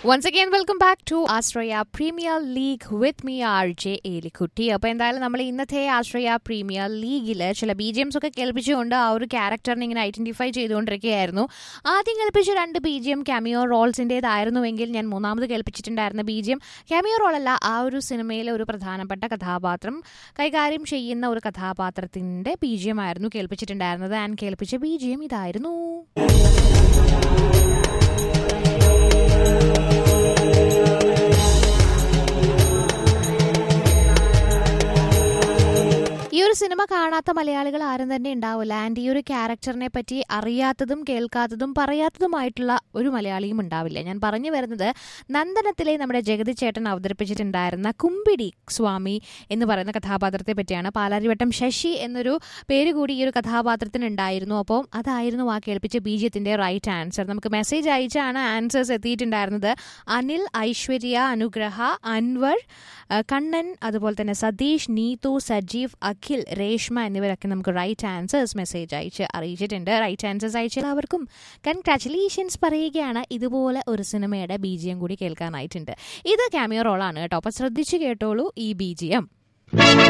once again welcome back to Ashraya premier league with me R J Elikutty അപ്പോൾ എന്തായാലും നമ്മൾ ഇന്നത്തെ ആശ്രയ പ്രീമിയർ ലീഗിൽ ചില ബി ജി എംസ് ഒക്കെ കേൾപ്പിച്ചുകൊണ്ട് ആ ഒരു ക്യാരക്ടറിനെ ഇങ്ങനെ ഐഡന്റിഫൈ ചെയ്തുകൊണ്ടിരിക്കുകയായിരുന്നു ആദ്യം കേൾപ്പിച്ച രണ്ട് ബി ജി എം ക്യാമിയോ റോൾസിൻ്റെതായിരുന്നുവെങ്കിൽ ഞാൻ മൂന്നാമത് കേൾപ്പിച്ചിട്ടുണ്ടായിരുന്ന ബി ജി എം ക്യാമിയോ റോളല്ല ആ ഒരു സിനിമയിലെ ഒരു പ്രധാനപ്പെട്ട കഥാപാത്രം കൈകാര്യം ചെയ്യുന്ന ഒരു കഥാപാത്രത്തിൻ്റെ ബി ജി എം ആയിരുന്നു കേൾപ്പിച്ചിട്ടുണ്ടായിരുന്നത് ആൻഡ് കേൾപ്പിച്ച ബി ജി എം ഇതായിരുന്നു ഈ ഒരു സിനിമ കാണാത്ത മലയാളികൾ ആരും തന്നെ ഉണ്ടാവില്ല ആൻഡ് ഈ ഒരു ക്യാരക്ടറിനെ പറ്റി അറിയാത്തതും കേൾക്കാത്തതും പറയാത്തതുമായിട്ടുള്ള ഒരു മലയാളിയും ഉണ്ടാവില്ല ഞാൻ പറഞ്ഞു വരുന്നത് നന്ദനത്തിലെ നമ്മുടെ ജഗതി ചേട്ടൻ അവതരിപ്പിച്ചിട്ടുണ്ടായിരുന്ന കുമ്പിടി സ്വാമി എന്ന് പറയുന്ന കഥാപാത്രത്തെ പറ്റിയാണ് പാലാരിവട്ടം ശശി എന്നൊരു പേര് കൂടി ഈ ഒരു കഥാപാത്രത്തിന് ഉണ്ടായിരുന്നു അപ്പോൾ അതായിരുന്നു ആ കേൾപ്പിച്ച ബീജത്തിന്റെ റൈറ്റ് ആൻസർ നമുക്ക് മെസ്സേജ് അയച്ചാണ് ആൻസേഴ്സ് എത്തിയിട്ടുണ്ടായിരുന്നത് അനിൽ ഐശ്വര്യ അനുഗ്രഹ അൻവർ ആ, കണ്ണൻ അതുപോലെ തന്നെ സതീഷ് നീതു സജീവ് അഖിൽ രേഷ്മ എന്നിവരൊക്കെ നമുക്ക് റൈറ്റ് ആൻസേഴ്സ് മെസ്സേജ് അയച്ച് അറിയിച്ചിട്ടുണ്ട് റൈറ്റ് ആൻസേഴ്സ് അയച്ച എല്ലാവർക്കും കൺഗ്രാറ്റുലേഷൻസ് പറയുകയാണ് ഇതുപോലെ ഒരു സിനിമയുടെ ബി ജി എം കൂടി കേൾക്കാനായിട്ടുണ്ട് ഇത് ക്യാമിയോ റോളാണ് കേട്ടോ അപ്പോൾ ശ്രദ്ധിച്ചു കേട്ടോളൂ ഈ ബി ജി എം